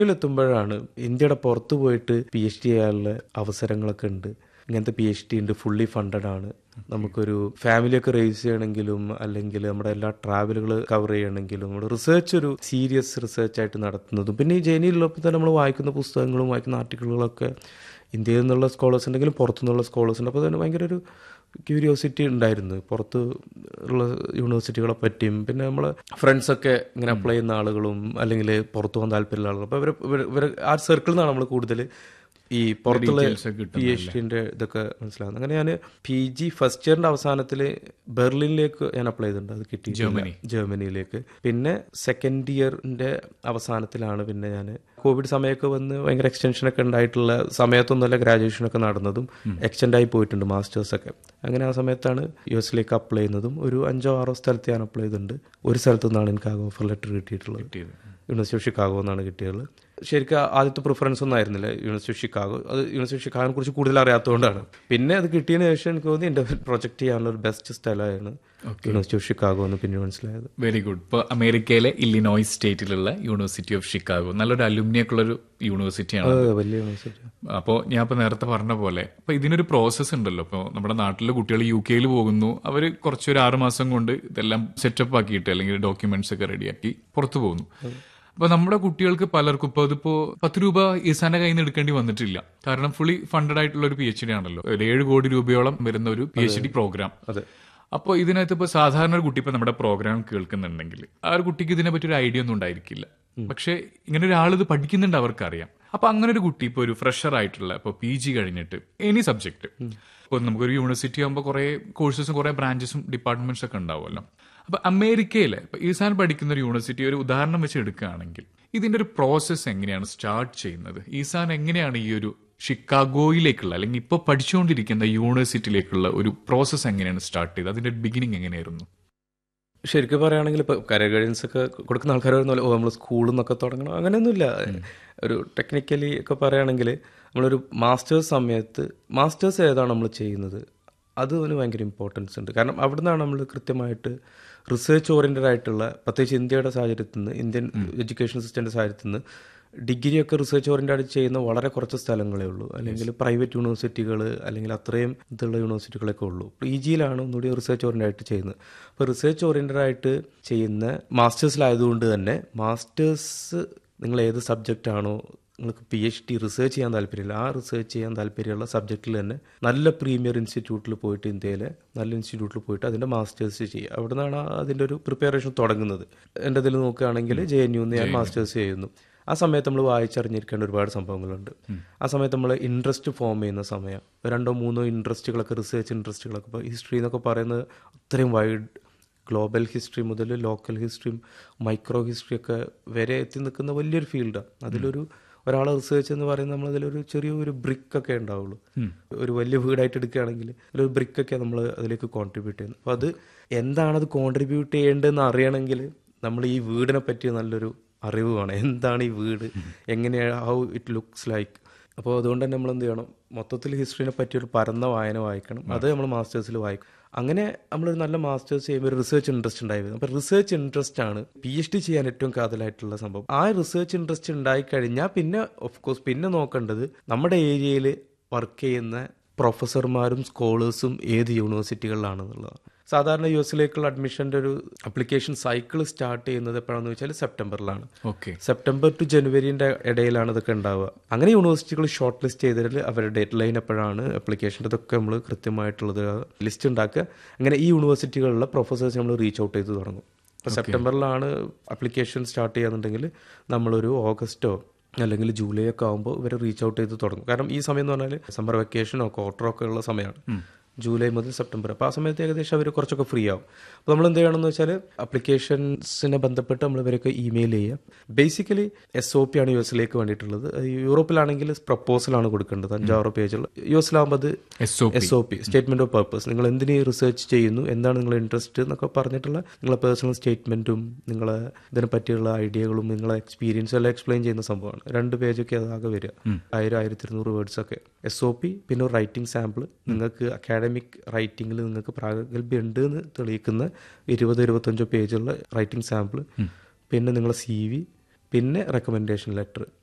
എത്തുമ്പോഴാണ് ഇന്ത്യയുടെ പുറത്ത് പോയിട്ട് പി എച്ച് ഡി ചെയ്യാനുള്ള അവസരങ്ങളൊക്കെ ഉണ്ട് ഇങ്ങനത്തെ പി എച്ച് ഡി ഉണ്ട് ഫുള്ളി ഫണ്ടഡ് ആണ് നമുക്കൊരു ഫാമിലിയൊക്കെ റേസ് ചെയ്യണമെങ്കിലും അല്ലെങ്കിൽ നമ്മുടെ എല്ലാ ട്രാവലുകൾ കവർ ചെയ്യണമെങ്കിലും നമ്മുടെ റിസർച്ച് ഒരു സീരിയസ് റിസർച്ച് ആയിട്ട് നടത്തുന്നതും പിന്നെ ഈ ജേനിയിലുള്ളപ്പോൾ തന്നെ നമ്മൾ വായിക്കുന്ന പുസ്തകങ്ങളും വായിക്കുന്ന ആർട്ടിക്കിളുകളൊക്കെ ഇന്ത്യയിൽ നിന്നുള്ള സ്കോളേഴ്സ് ഉണ്ടെങ്കിലും പുറത്തുനിന്നുള്ള സ്കോളേഴ്സ് ഉണ്ട് അപ്പോൾ തന്നെ ഭയങ്കര ഒരു ക്യൂരിയോസിറ്റി ഉണ്ടായിരുന്നു പുറത്ത് ഉള്ള യൂണിവേഴ്സിറ്റികളെ പറ്റിയും പിന്നെ നമ്മൾ ഫ്രണ്ട്സൊക്കെ ഇങ്ങനെ അപ്ലൈ ചെയ്യുന്ന ആളുകളും അല്ലെങ്കിൽ പുറത്തു പോകാൻ താല്പര്യമുള്ള ആളുകളും അപ്പോൾ ഇവർ ഇവർ ആ സർക്കിളിൽ നിന്നാണ് നമ്മൾ കൂടുതൽ ഈ പുറത്തുള്ള details ഒക്കെ പി എച്ച് ഡിന്റെ ഇതൊക്കെ മനസ്സിലാകുന്നത് അങ്ങനെ ഞാൻ പി ജി ഫസ്റ്റ് ഇയറിന്റെ അവസാനത്തിൽ ബെർലിനിലേക്ക് ഞാൻ അപ്ലൈ ചെയ്തിട്ടുണ്ട് അത് കിട്ടി ജർമ്മനി. ജർമ്മനിയിലേക്ക് പിന്നെ സെക്കൻഡ് ഇയറിന്റെ അവസാനത്തിലാണ് പിന്നെ ഞാൻ കോവിഡ് സമയമൊക്കെ വന്ന് ഭയങ്കര എക്സ്റ്റൻഷൻ ഒക്കെ ഉണ്ടായിട്ടുള്ള സമയത്തൊന്നുമല്ല ഗ്രാജുവേഷൻ ഒക്കെ നടന്നതും എക്സ്റ്റെൻഡ് ആയി പോയിട്ടുണ്ട് മാസ്റ്റേഴ്സ് ഒക്കെ അങ്ങനെ ആ സമയത്താണ് യു എസിലേക്ക് അപ്ലൈ ചെയ്യുന്നതും ഒരു അഞ്ചോ ആറോ സ്ഥലത്ത് ഞാൻ അപ്ലൈ ചെയ്തിട്ടുണ്ട് ഒരു സ്ഥലത്തു നിന്നാണ് എനിക്ക് ആ ഓഫർ ലെറ്റർ കിട്ടിയിട്ടുള്ളത് കിട്ടിയത് യൂണിവേഴ്സിറ്റി ഓഫ് ഷിക്കാഗോ എന്നാണ് കിട്ടിയത് ശരിക്കും ആദ്യത്തെ പ്രിഫറൻസ് ഒന്നും ആയിരുന്നില്ല യൂണിവേഴ്സിറ്റി ഓഫ് ഷിക്കാഗോ അത് യൂണിവേഴ്സിറ്റി ഓഫ് ഷിക്കാഗോനെ കുറിച്ച് കൂടുതൽ അറിയാത്തതുകൊണ്ടാണ് പിന്നെ അത് കിട്ടിയതിന് ശേഷം എനിക്ക് തോന്നി എൻ്റെ പ്രൊജക്ട് ചെയ്യാനുള്ള ഒരു ബെസ്റ്റ് സ്ഥലമായിരുന്നു യൂണിവേഴ്സിറ്റി ഓഫ് ഷിക്കാഗോ എന്ന് പിന്നെ മനസ്സിലായത് വെരി ഗുഡ് ഇപ്പോൾ അമേരിക്കയിലെ ഇല്ലിനോയ് സ്റ്റേറ്റിലുള്ള യൂണിവേഴ്സിറ്റി ഓഫ് ഷിക്കാഗോ നല്ലൊരു അലുമിനിയൊക്കെ ഉള്ളൊരു യൂണിവേഴ്സിറ്റിയാണ് അത് വലിയ യൂണിവേഴ്സിറ്റി അപ്പോൾ ഞാൻ ഇപ്പോൾ നേരത്തെ പറഞ്ഞ പോലെ അപ്പോൾ ഇതിനൊരു പ്രോസസ്സ് ഉണ്ടല്ലോ ഇപ്പോൾ നമ്മുടെ നാട്ടിലെ കുട്ടികൾ യു കെയിൽ പോകുന്നു അവർ കുറച്ചൊരു ആറ് മാസം കൊണ്ട് ഇതെല്ലാം സെറ്റപ്പ് ആക്കിയിട്ട് അല്ലെങ്കിൽ ഡോക്യുമെന്റ്സ് ഒക്കെ റെഡിയാക്കി പുറത്തു പോകുന്നു അപ്പൊ നമ്മുടെ കുട്ടികൾക്ക് പലർക്കും ഇപ്പോൾ ഇതിപ്പോ പത്ത് രൂപ ഈസാന്റെ കയ്യിൽ നിന്ന് എടുക്കേണ്ടി വന്നിട്ടില്ല കാരണം ഫുള്ളി ഫണ്ടഡ് ആയിട്ടുള്ള ഒരു പി എച്ച് ഡി ആണല്ലോ ഒരു ഏഴ് കോടി രൂപയോളം വരുന്ന ഒരു പി എച്ച് ഡി പ്രോഗ്രാം അതെ അപ്പോൾ ഇതിനകത്ത് ഇപ്പോൾ സാധാരണ ഒരു കുട്ടി ഇപ്പോൾ നമ്മുടെ പ്രോഗ്രാം കേൾക്കുന്നുണ്ടെങ്കിൽ ആ ഒരു കുട്ടിക്ക് ഇതിനെ പറ്റി ഒരു ഐഡിയ ഒന്നും ഉണ്ടായിരിക്കില്ല പക്ഷേ ഇങ്ങനെ ഒരാൾ ഇത് പഠിക്കുന്നുണ്ട് അവർക്കറിയാം അപ്പൊ അങ്ങനെ ഒരു കുട്ടി ഇപ്പോൾ ഒരു ഫ്രഷർ ആയിട്ടുള്ള ഇപ്പോൾ പി ജി കഴിഞ്ഞിട്ട് എനി സബ്ജക്ട് ഇപ്പോൾ നമുക്കൊരു യൂണിവേഴ്സിറ്റി ആകുമ്പോൾ കുറേ കോഴ്സസും കുറേ ബ്രാഞ്ചസും ഡിപ്പാർട്ട്മെന്റ്സ് ഒക്കെ ഉണ്ടാവുമല്ലോ അപ്പൊ അമേരിക്കയിലെ ഇപ്പൊ ഈസാൻ പഠിക്കുന്ന ഒരു യൂണിവേഴ്സിറ്റി ഒരു ഉദാഹരണം വെച്ച് എടുക്കുകയാണെങ്കിൽ ഇതിന്റെ ഒരു പ്രോസസ്സ് എങ്ങനെയാണ് സ്റ്റാർട്ട് ചെയ്യുന്നത് ഈസാൻ എങ്ങനെയാണ് ഈ ഒരു ഷിക്കാഗോയിലേക്കുള്ള അല്ലെങ്കിൽ ഇപ്പോൾ പഠിച്ചുകൊണ്ടിരിക്കുന്ന യൂണിവേഴ്സിറ്റിയിലേക്കുള്ള ഒരു പ്രോസസ്സ് എങ്ങനെയാണ് സ്റ്റാർട്ട് ചെയ്തത് അതിന്റെ ബിഗിനിങ് എങ്ങനെയായിരുന്നു ശരിക്കും പറയുകയാണെങ്കിൽ ഇപ്പോൾ കരകഴിൻസ് ഒക്കെ കൊടുക്കുന്ന ആൾക്കാർ പറയുന്ന ഓ നമ്മൾ സ്കൂളിൽ നിന്നൊക്കെ തുടങ്ങണം അങ്ങനെയൊന്നുമില്ല ഒരു ടെക്നിക്കലി ഒക്കെ പറയുകയാണെങ്കിൽ നമ്മളൊരു മാസ്റ്റേഴ്സ് സമയത്ത് മാസ്റ്റേഴ്സ് ഏതാണ് നമ്മൾ ചെയ്യുന്നത് അത് അതിന് ഭയങ്കര ഇമ്പോർട്ടൻസ് ഉണ്ട് കാരണം അവിടെ നിന്നാണ് നമ്മൾ കൃത്യമായിട്ട് റിസർച്ച് ഓറിയൻറ്റഡ് ആയിട്ടുള്ള പ്രത്യേകിച്ച് ഇന്ത്യയുടെ സാഹചര്യത്തിൽ നിന്ന് ഇന്ത്യൻ എഡ്യൂക്കേഷൻ സിസ്റ്റത്തിൻ്റെ സാഹചര്യത്തിൽ നിന്ന് ഡിഗ്രി ഒക്കെ റിസർച്ച് ഓറിയൻറ്റഡ് ചെയ്യുന്ന വളരെ കുറച്ച് സ്ഥലങ്ങളേ ഉള്ളൂ അല്ലെങ്കിൽ പ്രൈവറ്റ് യൂണിവേഴ്സിറ്റികൾ അല്ലെങ്കിൽ അത്രയും ഇതുള്ള യൂണിവേഴ്സിറ്റികളൊക്കെ ഉള്ളൂ പി ജിയിലാണ് ഒന്നുകൂടി റിസർച്ച് ഓറിയൻറ്റഡ് ആയിട്ട് ചെയ്യുന്നത് അപ്പോൾ റിസർച്ച് ഓറിയൻറ്റഡ് ആയിട്ട് ചെയ്യുന്ന മാസ്റ്റേഴ്സിലായതുകൊണ്ട് തന്നെ മാസ്റ്റേഴ്സ് നിങ്ങൾ ഏത് സബ്ജക്റ്റ് ആണോ നിങ്ങൾക്ക് പി എച്ച് ഡി റിസർച്ച് ചെയ്യാൻ താല്പര്യമില്ല ആ റിസർച്ച് ചെയ്യാൻ താല്പര്യമുള്ള സബ്ജക്റ്റിൽ തന്നെ നല്ല പ്രീമിയർ ഇൻസ്റ്റിറ്റ്യൂട്ടിൽ പോയിട്ട് ഇന്ത്യയിലെ നല്ല ഇൻസ്റ്റിറ്റ്യൂട്ടിൽ പോയിട്ട് അതിൻ്റെ മാസ്റ്റേഴ്സ് ചെയ്യുക അവിടെ നിന്നാണ് അതിൻ്റെ ഒരു പ്രിപ്പറേഷൻ തുടങ്ങുന്നത് എൻ്റെ ഇതിൽ നോക്കുകയാണെങ്കിൽ ജെ എൻ യു ഞാൻ മാസ്റ്റേഴ്സ് ചെയ്യുന്നു ആ സമയത്ത് നമ്മൾ വായിച്ചറിഞ്ഞിരിക്കേണ്ട ഒരുപാട് സംഭവങ്ങളുണ്ട് ആ സമയത്ത് നമ്മൾ ഇൻട്രസ്റ്റ് ഫോം ചെയ്യുന്ന സമയം രണ്ടോ മൂന്നോ ഇൻട്രസ്റ്റുകളൊക്കെ റിസർച്ച് ഇൻട്രസ്റ്റുകളൊക്കെ ഇപ്പോൾ ഹിസ്റ്ററി എന്നൊക്കെ പറയുന്നത് അത്രയും വൈഡ് ഗ്ലോബൽ ഹിസ്റ്ററി മുതൽ ലോക്കൽ ഹിസ്റ്ററിയും മൈക്രോ ഹിസ്റ്ററി ഒക്കെ വരെ എത്തി നിൽക്കുന്ന വലിയൊരു ഫീൽഡാണ് അതിലൊരു ഒരാളെ റിസർച്ച് എന്ന് പറയുന്നത് നമ്മൾ അതിലൊരു ചെറിയൊരു ബ്രിക്ക് ഒക്കെ ഉണ്ടാവുള്ളൂ ഒരു വലിയ വീടായിട്ട് എടുക്കുകയാണെങ്കിൽ ഒരു ബ്രിക്ക് ഒക്കെ നമ്മൾ അതിലേക്ക് കോൺട്രിബ്യൂട്ട് ചെയ്യുന്നത് അപ്പോൾ അത് എന്താണ് അത് കോൺട്രിബ്യൂട്ട് ചെയ്യേണ്ടതെന്ന് അറിയണമെങ്കിൽ നമ്മൾ ഈ വീടിനെ പറ്റി നല്ലൊരു അറിവ് വേണം എന്താണ് ഈ വീട് എങ്ങനെയാണ് ഹൗ ഇറ്റ് ലുക്സ് ലൈക്ക് അപ്പോൾ അതുകൊണ്ട് തന്നെ നമ്മൾ എന്ത് ചെയ്യണം മൊത്തത്തിൽ ഹിസ്റ്ററിനെ പറ്റി ഒരു പരന്ന വായന വായിക്കണം അത് നമ്മൾ മാസ്റ്റേഴ്സിൽ വായിക്കും അങ്ങനെ നമ്മളൊരു നല്ല മാസ്റ്റേഴ്സ് ചെയ്യുമ്പോൾ ഒരു റിസർച്ച് ഇൻട്രസ്റ്റ് ഉണ്ടായി വരും അപ്പോൾ റിസർച്ച് ഇൻട്രസ്റ്റ് ആണ് പി എച്ച് ഡി ചെയ്യാൻ ഏറ്റവും കാതലായിട്ടുള്ള സംഭവം ആ റിസർച്ച് ഇൻട്രസ്റ്റ് ഉണ്ടായി കഴിഞ്ഞാൽ പിന്നെ ഓഫ് കോഴ്സ് പിന്നെ നോക്കേണ്ടത് നമ്മുടെ ഏരിയയിൽ വർക്ക് ചെയ്യുന്ന പ്രൊഫസർമാരും സ്കോളേഴ്സും ഏത് യൂണിവേഴ്സിറ്റികളിലാണെന്നുള്ളതാണ് സാധാരണ യു എസിലേക്കുള്ള അഡ്മിഷൻ്റെ ഒരു അപ്ലിക്കേഷൻ സൈക്കിൾ സ്റ്റാർട്ട് ചെയ്യുന്നത് എപ്പോഴാണെന്ന് വെച്ചാൽ സെപ്റ്റംബറിലാണ് ഓക്കെ സെപ്റ്റംബർ ടു ജനുവരിന്റെ ഇടയിലാണ് ഇതൊക്കെ ഉണ്ടാവുക അങ്ങനെ യൂണിവേഴ്സിറ്റികൾ ഷോർട്ട് ലിസ്റ്റ് ചെയ്തതിൽ അവരുടെ ഡേറ്റ് ലൈൻ എപ്പോഴാണ് അപ്ലിക്കേഷൻ്റെ ഇതൊക്കെ നമ്മൾ കൃത്യമായിട്ടുള്ളത് ലിസ്റ്റ് ഉണ്ടാക്കുക അങ്ങനെ ഈ യൂണിവേഴ്സിറ്റികളിലെ പ്രൊഫസേഴ്സ് നമ്മൾ റീച്ച് ഔട്ട് ചെയ്ത് തുടങ്ങും അപ്പോൾ സെപ്റ്റംബറിലാണ് അപ്ലിക്കേഷൻ സ്റ്റാർട്ട് ചെയ്യാന്നുണ്ടെങ്കിൽ നമ്മളൊരു ഓഗസ്റ്റോ അല്ലെങ്കിൽ ജൂലൈ ഒക്കെ ആകുമ്പോൾ ഇവർ റീച്ച് ഔട്ട് ചെയ്ത് തുടങ്ങും കാരണം ഈ സമയം എന്ന് പറഞ്ഞാൽ സമ്മർ വെക്കേഷനോ ക്വാർട്ടറോ ഒക്കെ ഉള്ള സമയമാണ് ജൂലൈ മുതൽ സെപ്റ്റംബർ അപ്പോൾ ആ സമയത്ത് ഏകദേശം അവർ കുറച്ചൊക്കെ ഫ്രീ ആവും അപ്പോൾ നമ്മൾ എന്ത് ചെയ്യണമെന്ന് വെച്ചാൽ അപ്ലിക്കേഷൻസിനെ ബന്ധപ്പെട്ട് നമ്മൾ ഇവരൊക്കെ ഇമെയിൽ ചെയ്യുക ബേസിക്കലി എസ് ഒ പി ആണ് യു എസിലേക്ക് വേണ്ടിയിട്ടുള്ളത് അത് യൂറോപ്പിലാണെങ്കിൽ പ്രപ്പോസലാണ് കൊടുക്കേണ്ടത് അഞ്ചാറ് പേജുള്ള യു എസിലാകുമ്പോൾ അത് S O S O P statement of purpose നിങ്ങൾ എന്തിന് റിസർച്ച് ചെയ്യുന്നു എന്താണ് നിങ്ങളുടെ ഇൻട്രസ്റ്റ് എന്നൊക്കെ പറഞ്ഞിട്ടുള്ള നിങ്ങളെ പേഴ്സണൽ സ്റ്റേറ്റ്മെന്റും നിങ്ങളെ ഇതിനെ പറ്റിയുള്ള ഐഡിയകളും നിങ്ങളെ എക്സ്പീരിയൻസും എല്ലാം എക്സ്പ്ലെയിൻ ചെയ്യുന്ന സംഭവമാണ് രണ്ട് പേജൊക്കെ അതാകെ വരിക ആയിരം ആയിരത്തി ഇരുന്നൂറ് വേർഡ്സ് ഒക്കെ എസ് ഒ പി പിന്നെ ഒരു റൈറ്റിംഗ് സാമ്പിൾ നിങ്ങൾക്ക് അക്കാഡമിക് റൈറ്റിംഗിൽ നിങ്ങൾക്ക് പ്രാഗൽഭ്യം ഉണ്ട് എന്ന് തെളിയിക്കുന്ന ഇരുപത് ഇരുപത്തഞ്ചോ പേജുള്ള റൈറ്റിംഗ് സാമ്പിൾ പിന്നെ നിങ്ങളെ സി വി പിന്നെ റെക്കമെൻഡേഷൻ ലെറ്റർ